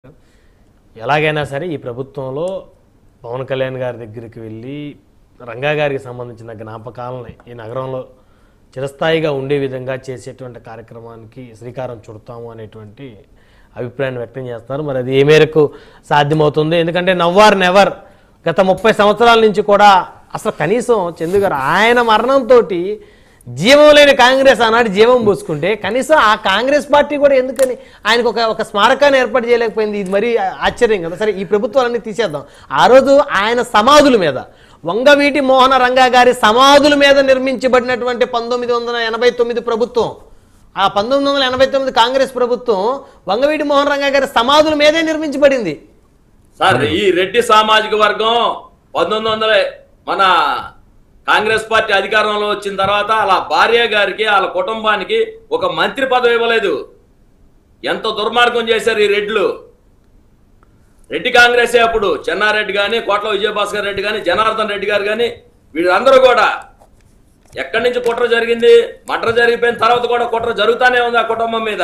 ఎలాగైనా సరే ఈ ప్రభుత్వంలో పవన్ కళ్యాణ్ గారి దగ్గరికి వెళ్ళి రంగా గారికి సంబంధించిన జ్ఞాపకాలని ఈ నగరంలో చిరస్థాయిగా ఉండే విధంగా చేసేటువంటి కార్యక్రమానికి శ్రీకారం చుడతాము అనేటువంటి అభిప్రాయాన్ని వ్యక్తం చేస్తున్నారు మరి అది ఏ మేరకు సాధ్యమవుతుంది ఎందుకంటే నవ్వార్ నెవర్ గత ముప్పై సంవత్సరాల నుంచి కూడా అసలు కనీసం చందు గారు ఆయన మరణంతో జీవం లేని కాంగ్రెస్ ఆనాడు జీవం పోసుకుంటే కనీసం ఆ కాంగ్రెస్ పార్టీ కూడా ఎందుకని ఆయనకు ఒక ఒక స్మారకాన్ని ఏర్పాటు చేయలేకపోయింది ఇది మరీ ఆశ్చర్యం కదా సరే ఈ ప్రభుత్వాలన్నీ తీసేద్దాం ఆ రోజు ఆయన సమాధుల మీద వంగవీటి మోహన రంగా గారి సమాధుల మీద నిర్మించబడినటువంటి పంతొమ్మిది వందల ఎనభై తొమ్మిది ప్రభుత్వం ఆ పంతొమ్మిది వందల ఎనభై తొమ్మిది కాంగ్రెస్ ప్రభుత్వం వంగవీటి మోహన్ రంగా గారి సమాధుల మీదే నిర్మించబడింది సార్ ఈ రెడ్డి సామాజిక వర్గం పంతొమ్మిది వందల మన కాంగ్రెస్ పార్టీ అధికారంలో వచ్చిన తర్వాత అలా భార్య గారికి వాళ్ళ కుటుంబానికి ఒక మంత్రి పదవి ఇవ్వలేదు ఎంత దుర్మార్గం చేశారు ఈ రెడ్లు రెడ్డి కాంగ్రెసే అప్పుడు చెన్నారెడ్డి గాని కోట్ల విజయభాస్కర్ రెడ్డి గాని జనార్దన్ రెడ్డి గారు గాని వీళ్ళందరూ కూడా ఎక్కడి నుంచి కుట్ర జరిగింది మట్ర జరిగిపోయిన తర్వాత కూడా కుట్ర జరుగుతానే ఉంది ఆ కుటుంబం మీద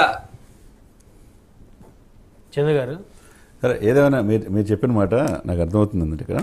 చందు గారు సరే ఏదేమైనా మీరు మీరు చెప్పిన మాట నాకు అర్థమవుతుందండి ఇక్కడ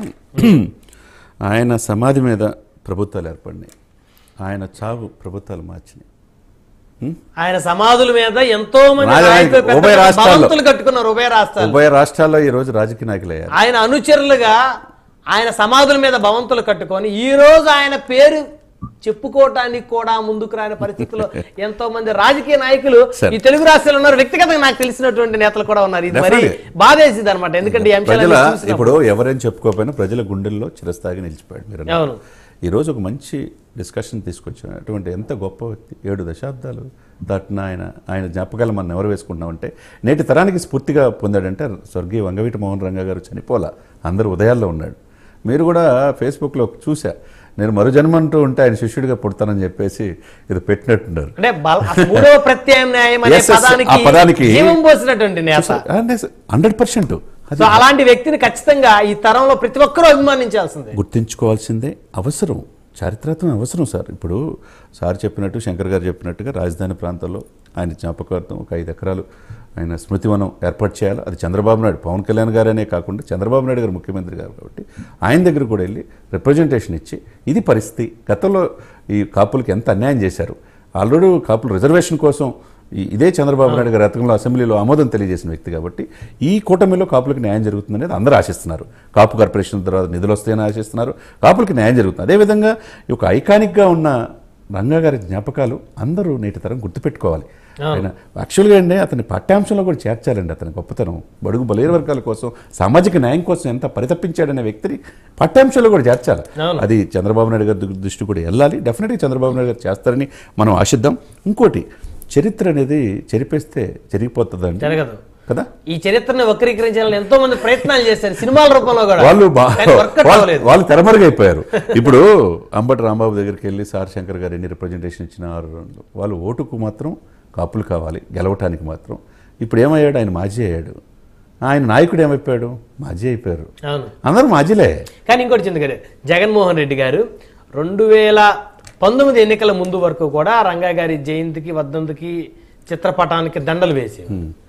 ఆయన సమాధి మీద ప్రభుత్వాలు ఏర్పడినాయి ఆయన చావు ప్రభుత్వాలు మార్చినాయి హ్మ్? ఆయన సమాధుల మీద ఎంతో మంది రాజ- నాయకులు పెద్ద ఉభయ పెద్ద రాష్ట్రాల్లో. భవంతులు కట్టుకున్నారు ఉభయ రాష్ట్రాలు ఉభయ రాష్ట్రాల్లో ఈ రోజు రాజకీయ నాయకులు అయ్యారు ఆయన అనుచరులుగా ఆయన సమాధుల మీద భవంతులు కట్టుకొని ఈ రోజు ఆయన పేరు చెప్పుకోవటానికి కూడా ముందుకు రాని పరిస్థితిలో ఎంతో మంది రాజకీయ నాయకులు సరే. ఈ తెలుగు రాష్ట్రాలు ఉన్నారు వ్యక్తిగతంగా నాకు తెలిసినటువంటి నేతలు కూడా ఉన్నారు ఇది మరి Definitely. బాధేసింది అనమాట ఎందుకంటే ఈ ప్రజల అంశాలు చూసినప్పుడు. ఇప్పుడు ఎవరైనా చెప్పుకోకపోయినా ప్రజల గుండెల్లో చిరస్థాయిగా నిలిచిపోయాడు మీరు అన్నట్టు. అవును. ఈ రోజు ఒక మంచి డిస్కషన్ తీసుకొచ్చాను అటువంటి ఎంత గొప్ప వ్యక్తి ఏడు దశాబ్దాలు దాటిన ఆయన ఆయన జ్ఞాపకాలు మనం ఎవరు వేసుకుంటున్నామంటే నేటి తరానికి స్ఫూర్తిగా పొందాడంటే స్వర్గీయ వంగవీటి మోహన్ రంగా గారు చనిపోలా అందరూ ఉదయాల్లో ఉన్నాడు మీరు కూడా ఫేస్బుక్లో చూసా నేను మరు జన్మంటూ ఉంటే ఆయన శిష్యుడిగా పుడతానని చెప్పేసి ఇది పెట్టినట్టున్నారు అంటే బల- ఆ మూడవ ప్రత్యామ్నాయం అనే Yes, yes, పదానికి ఆ పదానికి- జీవం పోసినటువంటి నేత హండ్రెడ్ పర్సెంట్ సో అలాంటి వ్యక్తిని ఖచ్చితంగా ఈ తరంలో ప్రతి ఒక్కరూ అభిమానించాల్సిందే గుర్తించుకోవాల్సిందే అవసరం చారిత్రాత్మక అవసరం సార్ ఇప్పుడు సార్ చెప్పినట్టు శంకర్ గారు చెప్పినట్టుగా రాజధాని ప్రాంతంలో ఆయన జ్ఞాపకార్థం ఒక ఐదు ఎకరాలు ఆయన స్మృతివనం ఏర్పాటు చేయాలి అది చంద్రబాబు నాయుడు పవన్ కళ్యాణ్ గారనే కాకుండా చంద్రబాబు నాయుడు గారు ముఖ్యమంత్రి గారు కాబట్టి ఆయన దగ్గర కూడా వెళ్ళి రిప్రజెంటేషన్ ఇచ్చి ఇది పరిస్థితి గతంలో ఈ కాపులకి ఎంత అన్యాయం చేశారు ఆల్రెడీ కాపులు రిజర్వేషన్ కోసం ఈ- ఇదే చంద్రబాబు నాయుడు గారు గతంలో అసెంబ్లీలో ఆమోదం తెలియజేసిన వ్యక్తి కాబట్టి ఈ కూటమిలో కాపులకు న్యాయం జరుగుతుంది అనేది అందరూ ఆశిస్తున్నారు కాపు కార్పొరేషన్ ద్వారా నిధులు వస్తాయని ఆశిస్తున్నారు కాపులకి న్యాయం జరుగుతుంది అదేవిధంగా ఈ ఒక ఐకానిక్గా ఉన్న రంగా గారి జ్ఞాపకాలు అందరూ నేటి తరం గుర్తుపెట్టుకోవాలి ఆయన యాక్చువల్గా అండి అతని పాఠ్యాంశంలో కూడా చేర్చాలండి అతని గొప్పతనం బడుగు బలైన వర్గాల కోసం సామాజిక న్యాయం కోసం ఎంత పరితపించాడనే వ్యక్తిని పాఠ్యాంశంలో కూడా చేర్చాలి అవును. అది చంద్రబాబు నాయుడు గారి దృ- దృష్టి కూడా వెళ్ళాలి డెఫినెట్గా చంద్రబాబు నాయుడు గారు చేస్తారని మనం ఆశిద్దాం ఇంకోటి చరిత్ర అనేది చెరిపేస్తే చెరిగిపోతుందండి జరగదు కదా ఈ చరిత్రను వక్రీకరించాలని ఎంతో మంది ప్రయత్నాలు చేశారు సినిమాల రూపంలో కూడా వాళ్ళు బా- కానీ వర్కౌట్ వాళ్ళు- అవ్వలేదు వాళ్ళు తెరమరుగైపోయారు ఇప్పుడు అంబటి రాంబాబు దగ్గరికి వెళ్ళి సార్ శంకర్ గారు ఎన్ని రిప్రజెంటేషన్ ఇచ్చినారు వాళ్ళు ఓటుకు మాత్రం కాపులు కావాలి గెలవటానికి మాత్రం ఇప్పుడు ఏమయ్యాడు ఆయన మాజీ అయ్యాడు ఆయన నాయకుడు ఏమైపోయాడు మాజీ అయిపోయారు అవును అందరూ మాజీలే కానీ ఇంకోటి చింది గారు జగన్మోహన్ రెడ్డి గారు రెండు వేల పంతొమ్మిది ఎన్నికల ముందు వరకు కూడా రంగా గారి జయంతికి వర్ధంతికి చిత్రపటానికి దండలు వేసారు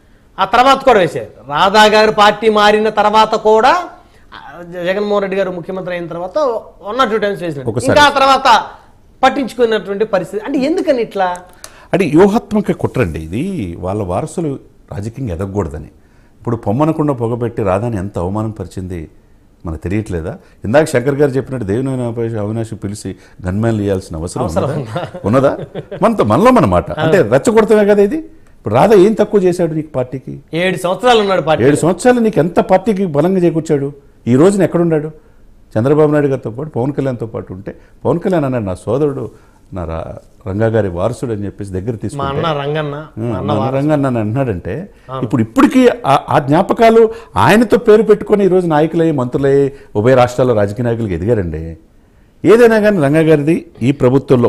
ఆ తర్వాత కూడా వేశారు రాధా గారు పార్టీ మారిన తర్వాత కూడా ఆ, జగన్మోహన్ రెడ్డి గారు ముఖ్యమంత్రి అయిన తర్వాత వన్ ఆర్ టూ టైమ్స్ వేసినారు ఒకసారి. ఇంకా ఆ తర్వాత పట్టించుకున్నటువంటి పరిస్థితి అంటే ఎందుకని ఇట్లా అంటే వ్యూహాత్మక కుట్రండి ఇది వాళ్ళ వారసులు రాజకీయంగా ఎదగకూడదని ఇప్పుడు పొమ్మనకుండా పొగబెట్టి రాధాని ఎంత అవమానం పరిచింది మనకు తెలియట్లేదా ఇందాక శంకర్ గారు చెప్పినట్టు దేవుని అవినాష్ అవినాష్ పిలిచి గన్మ్యాన్లు ఇవ్వాల్సిన అవసరం ఉన్నదా? ఉన్నదా మనతో మనలో మన మాట అంటే రెచ్చగొడతామే కదా ఇది ఇప్పుడు రాధా ఏం తక్కువ చేశాడు నీకు పార్టీకి ఏడు సంవత్సరాలు ఉన్నాడు పార్టీ ఏడు సంవత్సరాలు నీకు ఎంత పార్టీకి బలంగా చేకూర్చాడు ఈ రోజున ఎక్కడున్నాడు చంద్రబాబు నాయుడు గారితో పాటు పవన్ కళ్యాణ్తో పాటు ఉంటే పవన్ కళ్యాణ్ అన్నాడు నా సోదరుడు నా రా రంగా గారి వారసుడు అని చెప్పేసి దగ్గర మా తీసుకుంటే అన్న రంగన్న మా అన్న మన రంగా నన్ను అన్నాడంటే ఇప్పుడు ఇప్పటికీ ఆ- ఆ జ్ఞాపకాలు ఆయనతో పేరు పెట్టుకొని ఈరోజు నాయకులయ్యి మంత్రులయ్యి ఉభయ రాష్ట్రాల్లో రాజకీయ నాయకులకు ఎదిగారండి ఏదైనా కానీ రంగా గారిది ఈ ప్రభుత్వంలో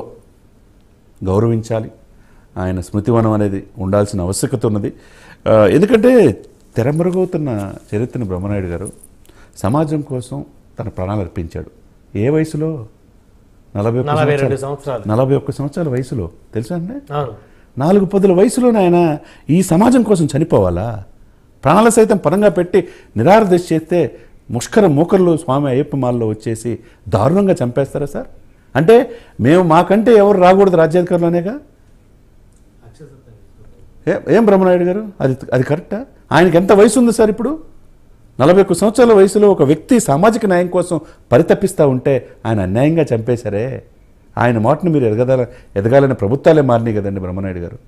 గౌరవించాలి ఆయన స్మృతివనం అనేది ఉండాల్సిన ఆవశ్యకత ఉన్నది ఆ, ఎందుకంటే తెరమరుగవుతున్న చరిత్రని బ్రహ్మనాయుడు గారు సమాజం కోసం తన ప్రాణాలు అర్పించాడు ఏ వయసులో నలభై ఒక్క నలభై రెండు సంవత్సరాలు సంవత్సరాలు నలభై ఒక్క సంవత్సరాల వయసులో తెలుసా అండి అవును నాలుగు పదుల వయసులోనే ఆయన ఈ సమాజం కోసం చనిపోవాలా ప్రాణాల సైతం పరంగా పెట్టి నిరారదశ చేస్తే ముష్కర మూకర్లు స్వామి అయ్యప్ప మాల్లో వచ్చేసి దారుణంగా చంపేస్తారా సార్ అంటే మేము మాకంటే ఎవరు రాకూడదు రాజ్యాధికారులు ఏ- ఏం బ్రహ్మనాయుడు గారు అది అది కరెక్టా ఆయనకి ఎంత వయసు ఉంది సార్ ఇప్పుడు నలభై ఒక్క సంవత్సరాల వయసులో ఒక వ్యక్తి సామాజిక న్యాయం కోసం పరితపిస్తూ ఉంటే ఆయన అన్యాయంగా చంపేశారే ఆయన మాటను మీరు ఎదగదాల ఎదగాలని ప్రభుత్వాలే మారినాయి కదండి బ్రహ్మనాయుడు గారు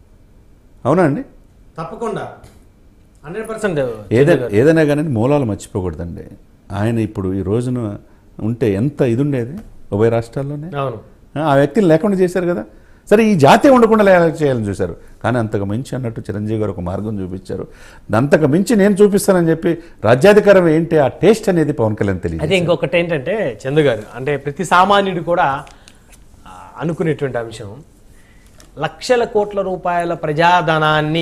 అవునా అండి తప్పకుండా హండ్రెడ్ పర్సెంట్ ఏదైనా ఏదైనా కానీ మూలాలు మర్చిపోకూడదండి ఆయన ఇప్పుడు ఈ రోజున ఉంటే ఎంత ఇది ఉండేది ఉభయ రాష్ట్రాల్లోనే అవును ఆ వ్యక్తిని లేకుండా చేశారు కదా సరే ఈ జాతి ఉండకుండా లే- చేయాలని చూశారు కానీ అంతకు మించి అన్నట్టు చిరంజీవి గారు ఒక మార్గం చూపించారు అంతకు మించి నేను చూపిస్తానని చెప్పి రాజ్యాధికారం ఏంటి ఆ టేస్ట్ అనేది పవన్ కళ్యాణ్ తెలియదు అయితే ఇంకొకటి ఏంటంటే చందు గారు అంటే ప్రతి సామాన్యుడు కూడా ఆ, అనుకునేటువంటి అంశం లక్షల కోట్ల రూపాయల ప్రజాధనాన్ని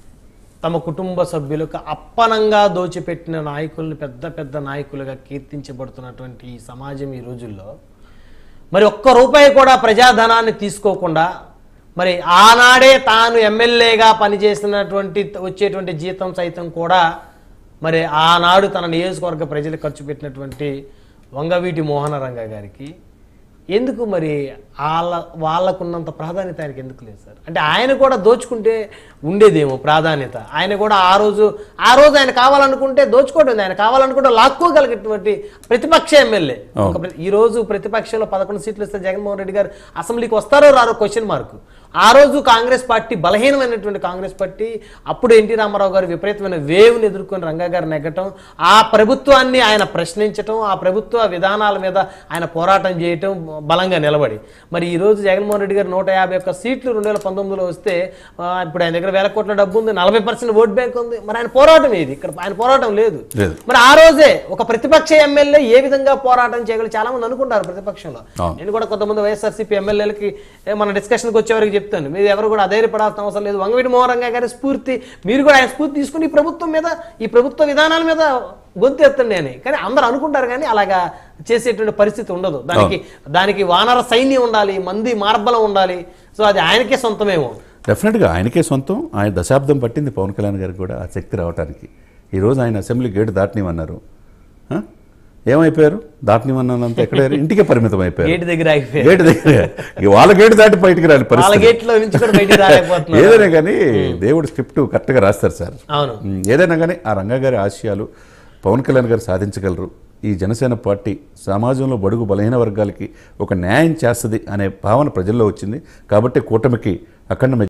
తమ కుటుంబ సభ్యులకు అప్పనంగా దోచిపెట్టిన నాయకుల్ని పెద్ద పెద్ద నాయకులుగా కీర్తించబడుతున్నటువంటి ఈ సమాజం ఈ రోజుల్లో మరి ఒక్క రూపాయి కూడా ప్రజాధనాన్ని తీసుకోకుండా మరి ఆనాడే తాను ఎమ్మెల్యేగా పనిచేసినటువంటి వచ్చేటువంటి జీతం సైతం కూడా మరి ఆనాడు తన నియోజకవర్గ ప్రజలు ఖర్చు పెట్టినటువంటి వంగవీటి మోహన రంగ గారికి ఎందుకు మరి వాళ్ళ వాళ్ళకున్నంత ప్రాధాన్యత ఆయనకి ఎందుకు లేదు సార్ అంటే ఆయన కూడా దోచుకుంటే ఉండేదేమో ప్రాధాన్యత ఆయన కూడా ఆ రోజు ఆ రోజు ఆయన కావాలనుకుంటే దోచుకోవడం ఆయన కావాలనుకుంటే లాక్కోగలిగినటువంటి ప్రతిపక్ష ఎమ్మెల్యే ఒక ప్ర- ఈ రోజు ప్రతిపక్షంలో పదకొండు సీట్లు ఇస్తే జగన్మోహన్ రెడ్డి గారు అసెంబ్లీకి వస్తారో రారో క్వశ్చన్ మార్క్ ఆ రోజు కాంగ్రెస్ పార్టీ బలహీనమైనటువంటి కాంగ్రెస్ పార్టీ అప్పుడు ఎన్టీ రామారావు గారు విపరీతమైన వేవ్ని ఎదుర్కొని రంగా గారు నెగ్గటం ఆ ప్రభుత్వాన్ని ఆయన ప్రశ్నించటం ఆ ప్రభుత్వ విధానాల మీద ఆయన పోరాటం చేయటం బలంగా నిలబడి మరి ఈ రోజు జగన్మోహన్ రెడ్డి గారు నూట యాభై ఒక్క సీట్లు రెండు వేల పంతొమ్మిదిలో వస్తే ఆ, ఇప్పుడు ఆయన దగ్గర వేల కోట్ల డబ్బు ఉంది నలభై పర్సెంట్ ఓట్ బ్యాంక్ ఉంది మరి ఆయన పోరాటం ఏది ఇక్కడ ఆయన పోరాటం లేదు లేదు. మరి ఆ రోజే ఒక ప్రతిపక్ష ఎమ్మెల్యే ఏ విధంగా పోరాటం చేయగలరు చాలా మంది అనుకుంటారు ప్రతిపక్షంలో అవును. నేను కూడా కొంతమంది వైఎస్ఆర్సీపీ ఎమ్మెల్యేలకి ఏ, మన డిస్కషన్కి వచ్చేవరకు చెప్తాను మీరు ఎవరు కూడా అధైర్యపడాల్సిన అవసరం లేదు వంగవీటి మోహరంగా గారి స్ఫూర్తి మీరు కూడా ఆయన స్ఫూర్తి తీసుకుని ఈ ప్రభుత్వం మీద ఈ ప్రభుత్వ విధానాల మీద గొంతు ఎత్తండి అని కానీ అందరూ అనుకుంటారు కానీ అలాగా చేసేటువంటి పరిస్థితి ఉండదు దానికి దానికి వానర సైన్యం ఉండాలి మంది మార్బలం ఉండాలి సో అది ఆయనకే సొంతమేమో డెఫినెట్గా ఆయనకే సొంతం ఆయన దశాబ్దం పట్టింది పవన్ కళ్యాణ్ గారికి కూడా ఆ శక్తి రావడానికి ఈరోజు ఆయన అసెంబ్లీ గేటు దాటనివన్నారు ఆ? ఏమైపోయారు దాటనివన్నంత ఎక్కడ ఇంటికే పరిమితం అయిపోయారు గేటు దగ్గర ఆగిపోయారు గేటు దగ్గర ఇక వాళ్ళ గేటు దాటి బయటికి రాలి వాళ్ళ పరిస్థితి గేట్లో నుంచి కూడా బయటికి రాలేకపోతున్నారు ఏదైనా కానీ దేవుడు స్క్రిప్ట్ కరెక్ట్గా రాస్తారు సార్ అవును ఉమ్, ఏదైనా కానీ ఆ రంగా గారి ఆశయాలు పవన్ కళ్యాణ్ గారు సాధించగలరు ఈ జనసేన పార్టీ సమాజంలో బడుగు బలహీన వర్గాలకి ఒక న్యాయం చేస్తుంది అనే భావన ప్రజల్లో వచ్చింది కాబట్టి కూటమికి అఖండ